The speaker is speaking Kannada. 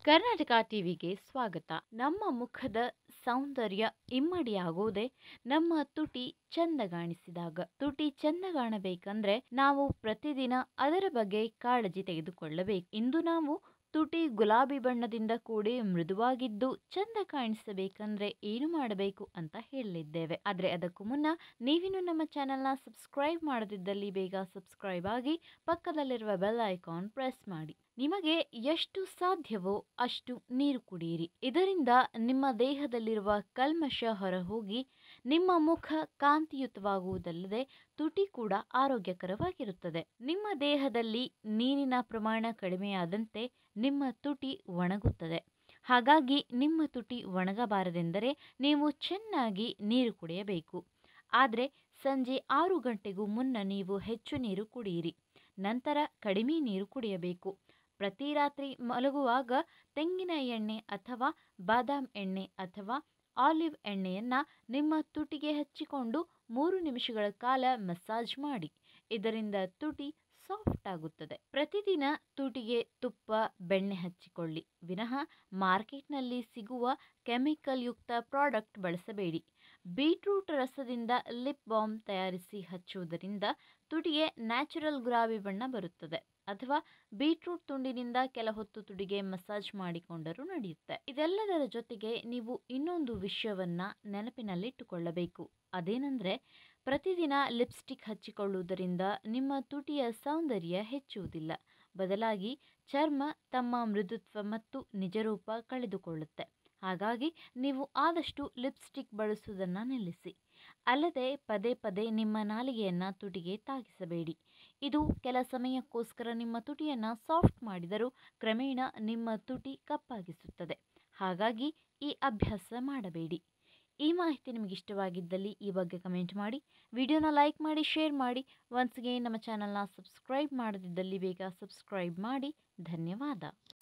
ಕರ್ನಾಟಕ ಟಿವಿಗೆ ಸ್ವಾಗತ ನಮ್ಮ ಮುಖದ ಸೌಂದರ್ಯ ಇಮ್ಮಡಿಯಾಗುವುದೇ ನಮ್ಮ ತುಟಿ ಚಂದಗಾಣಿಸಿದಾಗ ತುಟಿ ಚಂದಗಾಣಬೇಕಂದ್ರೆ ನಾವು ಪ್ರತಿದಿನ ಅದರ ಬಗ್ಗೆ ಕಾಳಜಿ ತೆಗೆದುಕೊಳ್ಳಬೇಕು ಇಂದು ನಾವು ತುಟಿ ಗುಲಾಬಿ ಬಣ್ಣದಿಂದ ಕೂಡಿ ಮೃದುವಾಗಿದ್ದು ಚಂದ ಕಾಣಿಸಬೇಕಂದ್ರೆ ಏನು ಮಾಡಬೇಕು ಅಂತ ಹೇಳಲಿದ್ದೇವೆ ಆದ್ರೆ ಅದಕ್ಕೂ ಮುನ್ನ ನೀವಿನ್ನು ನಮ್ಮ ಚಾನೆಲ್ನ ಸಬ್ಸ್ಕ್ರೈಬ್ ಮಾಡದಿದ್ದಲ್ಲಿ ಬೇಗ ಸಬ್ಸ್ಕ್ರೈಬ್ ಆಗಿ ಪಕ್ಕದಲ್ಲಿರುವ ಬೆಲ್ ಐಕಾನ್ ಪ್ರೆಸ್ ಮಾಡಿ ನಿಮಗೆ ಎಷ್ಟು ಸಾಧ್ಯವೋ ಅಷ್ಟು ನೀರು ಕುಡಿಯಿರಿ ಇದರಿಂದ ನಿಮ್ಮ ದೇಹದಲ್ಲಿರುವ ಕಲ್ಮಶ ಹೊರಹೋಗಿ ನಿಮ್ಮ ಮುಖ ಕಾಂತಿಯುತವಾಗುವುದಲ್ಲದೆ ತುಟಿ ಕೂಡ ಆರೋಗ್ಯಕರವಾಗಿರುತ್ತದೆ ನಿಮ್ಮ ದೇಹದಲ್ಲಿ ನೀರಿನ ಪ್ರಮಾಣ ಕಡಿಮೆಯಾದಂತೆ ನಿಮ್ಮ ತುಟಿ ಒಣಗುತ್ತದೆ ಹಾಗಾಗಿ ನಿಮ್ಮ ತುಟಿ ಒಣಗಬಾರದೆಂದರೆ ನೀವು ಚೆನ್ನಾಗಿ ನೀರು ಕುಡಿಯಬೇಕು ಆದರೆ ಸಂಜೆ ಆರು ಗಂಟೆಗೂ ಮುನ್ನ ನೀವು ಹೆಚ್ಚು ನೀರು ಕುಡಿಯಿರಿ ನಂತರ ಕಡಿಮೆ ನೀರು ಕುಡಿಯಬೇಕು ಪ್ರತಿ ರಾತ್ರಿ ಮಲಗುವಾಗ ತೆಂಗಿನ ಎಣ್ಣೆ ಅಥವಾ ಬಾದಾಮ್ ಎಣ್ಣೆ ಅಥವಾ ಆಲಿವ್ ಎಣ್ಣೆಯನ್ನು ನಿಮ್ಮ ತುಟಿಗೆ ಹಚ್ಚಿಕೊಂಡು ಮೂರು ನಿಮಿಷಗಳ ಕಾಲ ಮಸಾಜ್ ಮಾಡಿ ಇದರಿಂದ ತುಟಿ ಸಾಫ್ಟ್ ಆಗುತ್ತದೆ ಪ್ರತಿದಿನ ತುಟಿಗೆ ತುಪ್ಪ ಬೆಣ್ಣೆ ಹಚ್ಚಿಕೊಳ್ಳಿ ವಿನಃ ಮಾರ್ಕೆಟ್ನಲ್ಲಿ ಸಿಗುವ ಕೆಮಿಕಲ್ ಯುಕ್ತ ಪ್ರಾಡಕ್ಟ್ ಬಳಸಬೇಡಿ ಬೀಟ್ರೂಟ್ ರಸದಿಂದ ಲಿಪ್ ಬಾಮ್ ತಯಾರಿಸಿ ಹಚ್ಚುವುದರಿಂದ ತುಟಿಗೆ ನ್ಯಾಚುರಲ್ ಗುಲಾಬಿ ಬಣ್ಣ ಬರುತ್ತದೆ ಅಥವಾ ಬೀಟ್ರೂಟ್ ತುಂಡಿನಿಂದ ಕೆಲ ಹೊತ್ತು ತುಟಿಗೆ ಮಸಾಜ್ ಮಾಡಿಕೊಂಡರೂ ನಡೆಯುತ್ತೆ ಇದೆಲ್ಲದರ ಜೊತೆಗೆ ನೀವು ಇನ್ನೊಂದು ವಿಷಯವನ್ನ ನೆನಪಿನಲ್ಲಿಟ್ಟುಕೊಳ್ಳಬೇಕು ಅದೇನೆಂದರೆ ಪ್ರತಿದಿನ ಲಿಪ್ಸ್ಟಿಕ್ ಹಚ್ಚಿಕೊಳ್ಳುವುದರಿಂದ ನಿಮ್ಮ ತುಟಿಯ ಸೌಂದರ್ಯ ಹೆಚ್ಚುವುದಿಲ್ಲ ಬದಲಾಗಿ ಚರ್ಮ ತಮ್ಮ ಮೃದುತ್ವ ಮತ್ತು ನಿಜರೂಪ ಕಳೆದುಕೊಳ್ಳುತ್ತೆ ಹಾಗಾಗಿ ನೀವು ಆದಷ್ಟು ಲಿಪ್ಸ್ಟಿಕ್ ಬಳಸುವುದನ್ನು ನಿಲ್ಲಿಸಿ ಅಲ್ಲದೆ ಪದೇ ಪದೇ ನಿಮ್ಮ ನಾಲಿಗೆಯನ್ನು ತುಟಿಗೆ ತಾಗಿಸಬೇಡಿ ಇದು ಕೆಲ ಸಮಯಕ್ಕೋಸ್ಕರ ನಿಮ್ಮ ತುಟಿಯನ್ನು ಸಾಫ್ಟ್ ಮಾಡಿದರೂ ಕ್ರಮೇಣ ನಿಮ್ಮ ತುಟಿ ಕಪ್ಪಾಗಿಸುತ್ತದೆ ಹಾಗಾಗಿ ಈ ಅಭ್ಯಾಸ ಮಾಡಬೇಡಿ ಈ ಮಾಹಿತಿ ನಿಮಗೆ ಇಷ್ಟವಾಗಿದ್ದಲ್ಲಿ ಈ ಬಗ್ಗೆ ಕಮೆಂಟ್ ಮಾಡಿ ವಿಡಿಯೋನ ಲೈಕ್ ಮಾಡಿ ಶೇರ್ ಮಾಡಿ ಒನ್ಸ್ಗೆ ನಮ್ಮ ಚಾನಲ್ನ ಸಬ್ಸ್ಕ್ರೈಬ್ ಮಾಡದಿದ್ದಲ್ಲಿ ಬೇಗ ಸಬ್ಸ್ಕ್ರೈಬ್ ಮಾಡಿ ಧನ್ಯವಾದ